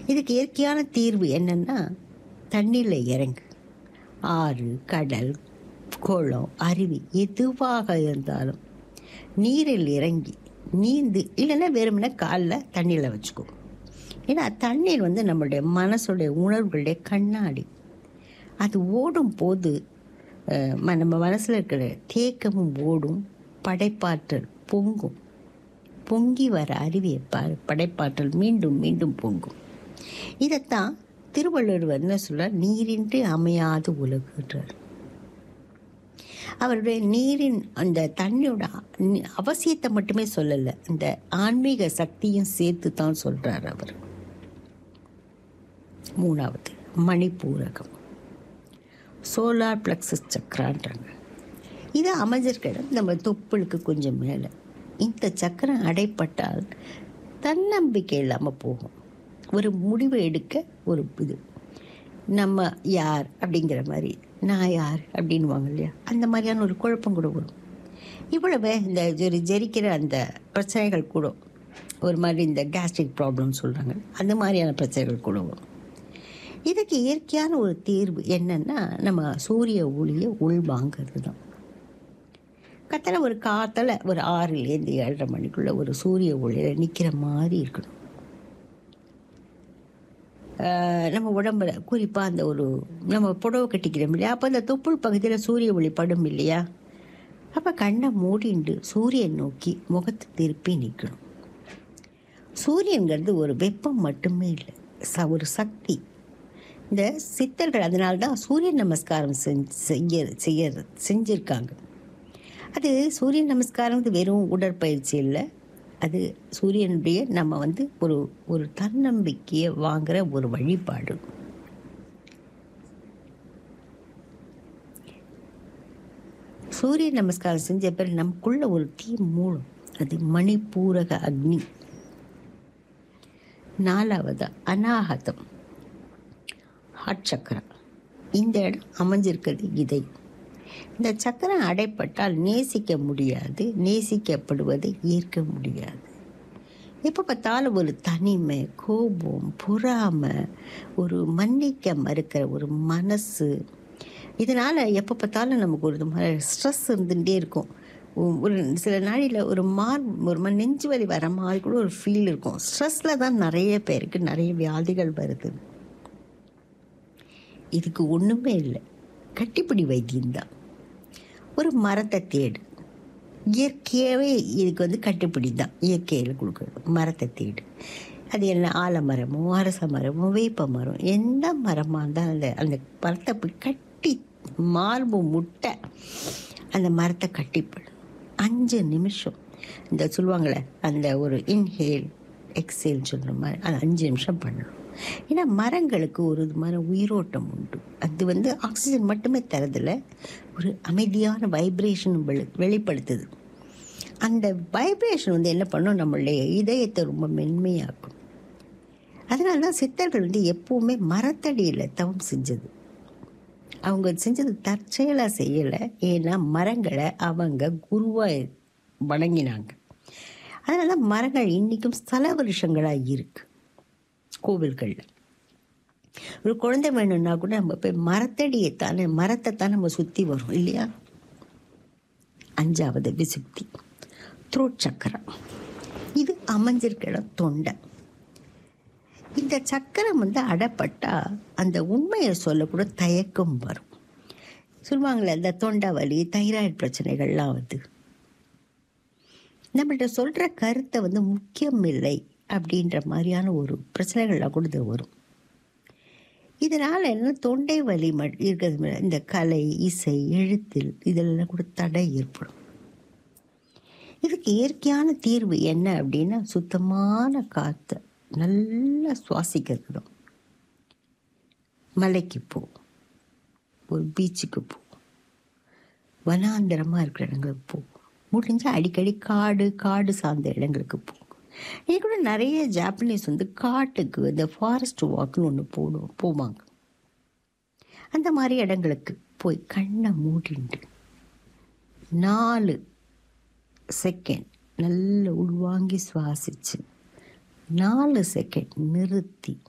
இதுக்கு இயற்கையான தீர்வு என்னன்னா தண்ணியில் இறங்கு ஆறு கடல் குளம் அருவி எதுவாக இருந்தாலும் நீரில் இறங்கி நீந்து இல்லைன்னா வெறுமனே காலில் தண்ணியில் வச்சுக்கோ ஏன்னா தண்ணீர் வந்து நம்மளுடைய மனசுடைய உணர்வுகளுடைய கண்ணாடி அது ஓடும் போது அஹ், ம- நம்ம மனசில் இருக்கிற தேக்கமும் ஓடும் படைப்பாற்றல் பொங்கும் பொங்கி வர அருவியை பாரு படைப்பாற்றல் மீண்டும் மீண்டும் பொங்கும் இதைத்தான் திருவள்ளுவர் என்ன சொல்றார் நீரின்றி அமையாது உலகுன்றார் அவருடைய நீரின் அந்த தண்ணியோட நி- அவசியத்தை மட்டுமே சொல்லலை அந்த ஆன்மீக சக்தியும் சேர்த்து தான் சொல்றார் அவர் மூணாவது மணிப்பூரகம் சோலார் பிளக்ஸஸ் சக்கரான்றாங்க இது அமைஞ்சிருக்க இடம் நம்ம தொப்புளுக்கு கொஞ்சம் மேலே இந்த சக்கரம் அடைப்பட்டால் தன்னம்பிக்கை இல்லாமல் போகும் ஒரு முடிவை எடுக்க ஒரு இது நம்ம யார் அப்படிங்கிற மாதிரி நான் யார் அப்படின்வாங்க இல்லையா அந்த மாதிரியான ஒரு குழப்பம் கூட வரும் இவ்வளவு இந்த ஒரு ஜெரிக்கிற அந்த பிரச்சனைகள் கூட ஒரு மாதிரி இந்த கேஸ்ட்ரிக் ப்ராப்ளம் சொல்கிறாங்க அந்த மாதிரியான பிரச்சனைகள் கூட வரும் இதுக்கு இயற்கையான ஒரு தீர்வு என்னன்னா நம்ம சூரிய ஒளியை உள்வாங்கிறது தான் கத்தல ஒரு காத்தல ஒரு ஆறுலேருந்து ஏழரை மணிக்குள்ள ஒரு சூரிய ஒளியில் நிற்கிற மாதிரி இருக்கணும் ஆஹ் நம்ம உடம்புல குறிப்பாக அந்த ஒரு நம்ம புடவை கட்டிக்கிறோம் இல்லையா அப்போ அந்த தொப்புள் பகுதியில் சூரிய ஒளி படும் இல்லையா அப்போ கண்ணை மூடிண்டு சூரியன் நோக்கி முகத்தை திருப்பி நிற்கணும் சூரியன்கிறது ஒரு வெப்பம் மட்டுமே இல்லை ச ஒரு சக்தி இந்த சித்தர்கள் அதனால தான் சூரிய நமஸ்காரம் செஞ்சு செய்ய செய்ய செஞ்சுருக்காங்க அது சூரிய நமஸ்காரம் வந்து வெறும் உடற்பயிற்சி இல்லை அது சூரியனுடைய நம்ம வந்து ஒரு ஒரு தன்னம்பிக்கையை வாங்குற ஒரு வழிபாடு சூரிய நமஸ்காரம் செஞ்ச பிறகு நமக்குள்ள ஒரு தீ மூலம் அது மணிப்பூரக அக்னி நாலாவது அநாகதம் ஹார்ட் சக்கரம் இந்த இடம் அமைஞ்சிருக்கிறது இதை இந்த சக்கரம் அடைப்பட்டால் நேசிக்க முடியாது நேசிக்கப்படுவதை ஏற்க முடியாது எப்போ பார்த்தாலும் ஒரு தனிமை கோபம் பொறாமை ஒரு மன்னிக்க மறுக்கிற ஒரு மனசு இதனால் எப்போ பார்த்தாலும் நமக்கு ஒரு மாதிரி ஸ்ட்ரெஸ் இருந்துகிட்டே இருக்கும் ஒ- ஒரு சில நாளில் ஒரு மார் ஒரு மாதிரி நெஞ்சு வலி வர மாதிரி கூட ஒரு ஃபீல் இருக்கும் ஸ்ட்ரெஸ்ஸில் தான் நிறைய பேருக்கு நிறைய வியாதிகள் வருது இதுக்கு ஒன்றுமே இல்லை கட்டிப்பிடி வைத்தியம்தான் ஒரு மரத்தை தேடு இயற்கையாகவே இதுக்கு வந்து கட்டுப்பிடி தான் இயற்கையில் கொடுக்குறது மரத்தை தேடு அது என்ன ஆலமரமோ அரச மரமோ வேப்ப மரம் எந்த மரமாக இருந்தாலும் அந்த அந்த மரத்தை போய் கட்டி மார்பு முட்டை அந்த மரத்தை கட்டிப்படும் அஞ்சு நிமிஷம் இந்த சொல்லுவாங்களே அந்த ஒரு இன்ஹேல் எக்ஸேல் சொல்கிற மாதிரி அது அஞ்சு நிமிஷம் பண்ணணும் ஏன்னா மரங்களுக்கு ஒரு விதமான உயிரோட்டம் உண்டு அது வந்து ஆக்சிஜன் மட்டுமே தரதில்ல ஒரு அமைதியான வைப்ரேஷன் வெளி வெளிப்படுத்துது அந்த வைப்ரேஷன் வந்து என்ன பண்ணும் நம்மளுடைய இதயத்தை ரொம்ப மென்மையாக்கும் அதனால தான் சித்தர்கள் வந்து எப்பவுமே மரத்தடியில் தவம் செஞ்சது அவங்க செஞ்சது தற்செயலாக செய்யலை ஏன்னா மரங்களை அவங்க குருவாக வணங்கினாங்க அதனால தான் மரங்கள் இன்றைக்கும் ஸ்தல வருஷங்களாக இருக்கு கோவில்களில் ஒரு குழந்தை வேணும்னா கூட நம்ம போய் மரத்தடியை தானே மரத்தை தான் நம்ம சுற்றி வரும் இல்லையா அஞ்சாவது விசுப்தி த்ரோட் சக்கரம் இது அமைஞ்சிருக்கிற தொண்டை இந்த சக்கரம் வந்து அடப்பட்டா அந்த உண்மையை சொல்லக்கூட தயக்கம் வரும் சொல்லுவாங்களே இந்த தொண்டை வலி தைராய்டு பிரச்சனைகள்லாம் வந்து நம்மள்ட்ட சொல்கிற கருத்தை வந்து முக்கியம் இல்லை அப்படின்ற மாதிரியான ஒரு பிரச்சனைகள்லாம் கூட இது வரும் இதனால் என்ன தொண்டை வலி ம இருக்கிறது மேல இந்த கலை இசை எழுத்தில் இதெல்லாம் கூட தடை ஏற்படும் இதுக்கு இயற்கையான தீர்வு என்ன அப்படின்னா சுத்தமான காற்றை நல்லா சுவாசிக்கிறது தான் மலைக்கு போ ஒரு பீச்சுக்கு போ வனாந்தரமாக இருக்கிற இடங்களுக்கு போ முடிஞ்சால் அடிக்கடி காடு காடு சார்ந்த இடங்களுக்கு போ இது கூட நிறைய ஜாப்பனீஸ் வந்து காட்டுக்கு இந்த ஃபாரஸ்ட் வாக்குன்னு ஒன்று போடுவோம் போவாங்க அந்த மாதிரி இடங்களுக்கு போய் கண்ணை மூடிண்டு நாலு செகண்ட் நல்ல உள்வாங்கி சுவாசிச்சு நாலு செகண்ட் நிறுத்தி